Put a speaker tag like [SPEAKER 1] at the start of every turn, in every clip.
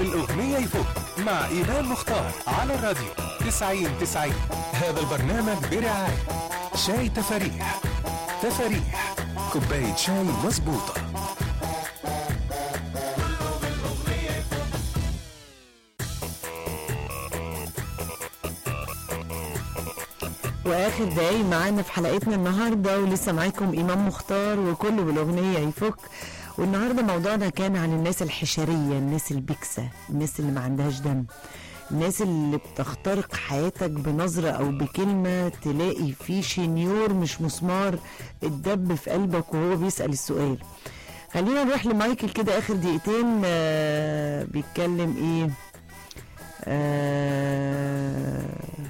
[SPEAKER 1] بالأغنية يفك مع إيمان مختار على الراديو 90 90 هذا البرنامج برعاية شاي تفاريح تفاريح كوباية شاي مظبوطة
[SPEAKER 2] واخر دقايق معانا في حلقتنا النهارده ولسه معاكم امام مختار وكله بالاغنيه يفك والنهارده موضوعنا كان عن الناس الحشريه الناس البكسه الناس اللي ما عندهاش دم الناس اللي بتخترق حياتك بنظرة أو بكلمة تلاقي في شنيور مش مسمار اتدب في قلبك وهو بيسأل السؤال خلينا نروح لمايكل كده آخر دقيقتين آه بيتكلم إيه آه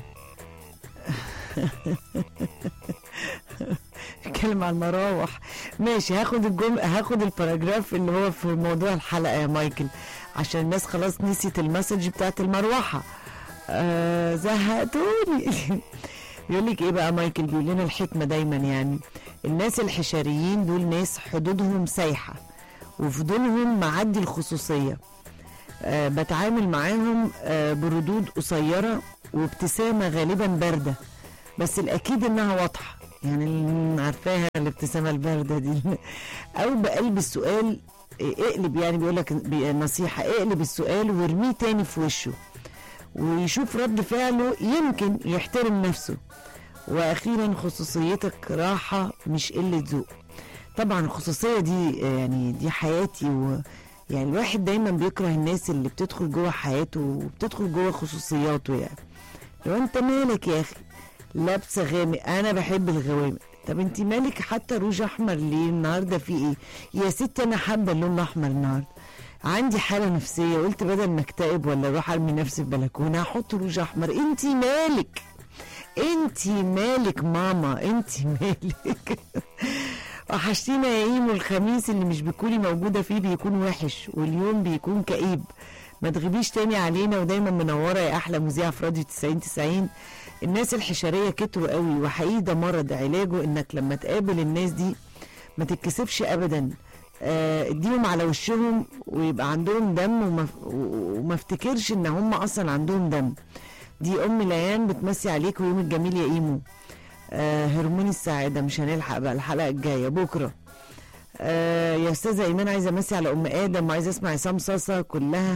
[SPEAKER 2] بيتكلم عن المراوح ماشي هاخد الجم هاخد الباراجراف اللي هو في موضوع الحلقه يا مايكل عشان الناس خلاص نسيت المسج بتاعت المروحه آه زهقتوني بيقول لك ايه بقى مايكل بيقول لنا الحكمه دايما يعني الناس الحشريين دول ناس حدودهم سايحه وفضولهم معدي الخصوصيه آه بتعامل معاهم آه بردود قصيره وابتسامه غالبا بارده بس الاكيد انها واضحه يعني اللي عارفاها الابتسامه البارده دي او بقلب السؤال اقلب يعني بيقول لك نصيحه اقلب السؤال وارميه تاني في وشه ويشوف رد فعله يمكن يحترم نفسه واخيرا خصوصيتك راحه مش قله ذوق طبعا الخصوصيه دي يعني دي حياتي و يعني الواحد دايما بيكره الناس اللي بتدخل جوه حياته وبتدخل جوه خصوصياته يعني لو انت مالك يا اخي لابسه غامق انا بحب الغوامق طب انت مالك حتى روج احمر ليه النهارده في ايه يا ستي انا حابه اللون الاحمر النهارده عندي حاله نفسيه قلت بدل ما اكتئب ولا اروح ارمي نفسي في بلكونه هحط روج احمر انت مالك انت مالك ماما انت مالك وحشتينا يا ايمو الخميس اللي مش بتكوني موجوده فيه بيكون وحش واليوم بيكون كئيب ما تغيبيش تاني علينا ودايما منوره يا احلى مذيعه في راديو 90 90 الناس الحشريه كتروا قوي وحقيقي ده مرض علاجه انك لما تقابل الناس دي ما تتكسفش ابدا آه، اديهم على وشهم ويبقى عندهم دم وما, وما افتكرش ان هم اصلا عندهم دم دي ام ليان بتمسي عليك ويوم الجميل يا ايمو آه هرمون السعاده مش هنلحق بقى الحلقه الجايه بكره آه يا استاذه ايمان عايزه امسي على ام ادم وعايزه اسمع عصام صاصه كلها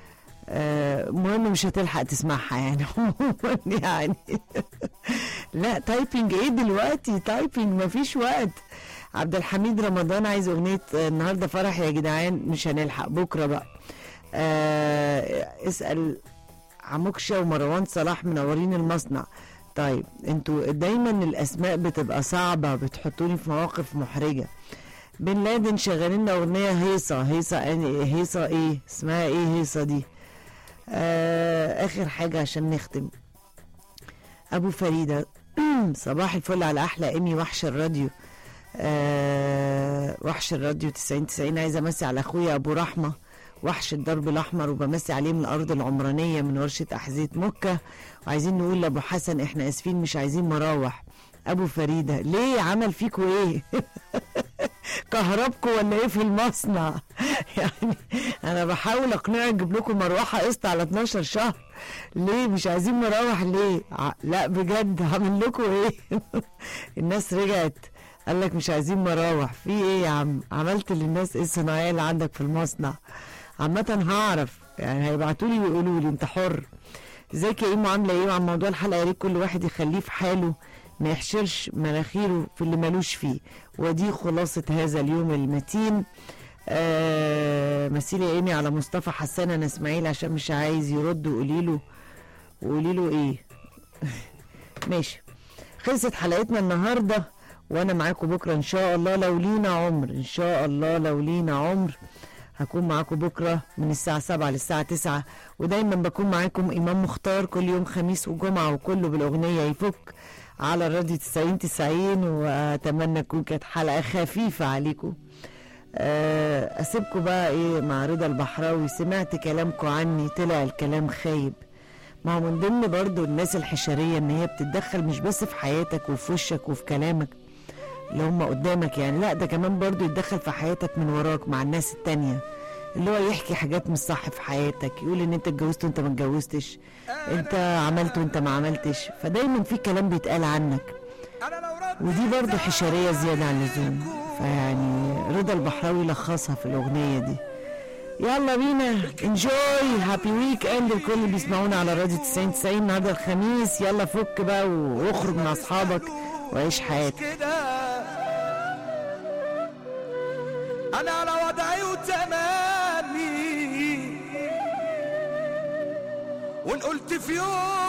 [SPEAKER 2] المهم مش هتلحق تسمعها يعني يعني لا تايبنج ايه دلوقتي تايبنج مفيش وقت عبد الحميد رمضان عايز اغنيه النهارده فرح يا جدعان مش هنلحق بكره بقى آه اسال عموكشه ومروان صلاح منورين المصنع طيب انتوا دايما الاسماء بتبقى صعبه بتحطوني في مواقف محرجه بن لادن شغالين لنا اغنيه هيصه هيصه هيصه ايه اسمها ايه هيصه دي آه اخر حاجه عشان نختم ابو فريده صباح الفل على احلى ايمي وحش الراديو آه وحش الراديو 90 90 عايزه امسي على اخويا ابو رحمه وحش الدرب الاحمر وبمسي عليه من الارض العمرانيه من ورشه احذيه مكه وعايزين نقول لابو حسن احنا اسفين مش عايزين مراوح ابو فريده ليه عمل فيكوا ايه كهربكم ولا ايه في المصنع يعني انا بحاول اقنعك اجيب لكم مروحه قسط على 12 شهر ليه مش عايزين مروح ليه ع... لا بجد هعمل لكم ايه الناس رجعت قال لك مش عايزين مراوح في ايه يا عم عملت للناس ايه الصناعيه اللي عندك في المصنع عامه هعرف يعني هيبعتوا لي ويقولوا لي انت حر ازيك يا ايمو عامله ايه وعن موضوع الحلقه يا ريت كل واحد يخليه في حاله ما يحشرش مناخيره في اللي ملوش فيه ودي خلاصة هذا اليوم المتين آه مسيلي ايمي على مصطفى حسان انا اسماعيل عشان مش عايز يرد وقولي له وقولي له ايه ماشي خلصت حلقتنا النهارده وانا معاكم بكره ان شاء الله لو لينا عمر ان شاء الله لو لينا عمر هكون معاكم بكره من الساعه 7 للساعه 9 ودايما بكون معاكم امام مختار كل يوم خميس وجمعه وكله بالاغنيه يفك على الراديو 90 90 واتمنى تكون كانت حلقه خفيفه عليكم اسيبكم بقى ايه مع رضا البحراوي سمعت كلامكم عني طلع الكلام خايب ما هو من ضمن برضو الناس الحشريه ان هي بتتدخل مش بس في حياتك وفي وشك وفي كلامك اللي هم قدامك يعني لا ده كمان برضو يتدخل في حياتك من وراك مع الناس التانية اللي هو يحكي حاجات مش صح في حياتك يقول ان انت اتجوزت وانت ما اتجوزتش انت عملت وانت ما عملتش فدايما في كلام بيتقال عنك ودي برضو حشرية زيادة عن اللزوم فيعني رضا البحراوي لخصها في الأغنية دي يلا بينا انجوي هابي ويك اند الكل اللي بيسمعونا على راديو 90 90 النهارده الخميس يلا فك بقى واخرج مع اصحابك وعيش حياتك
[SPEAKER 3] كده انا على وضعي وتمامي وان قلت في يوم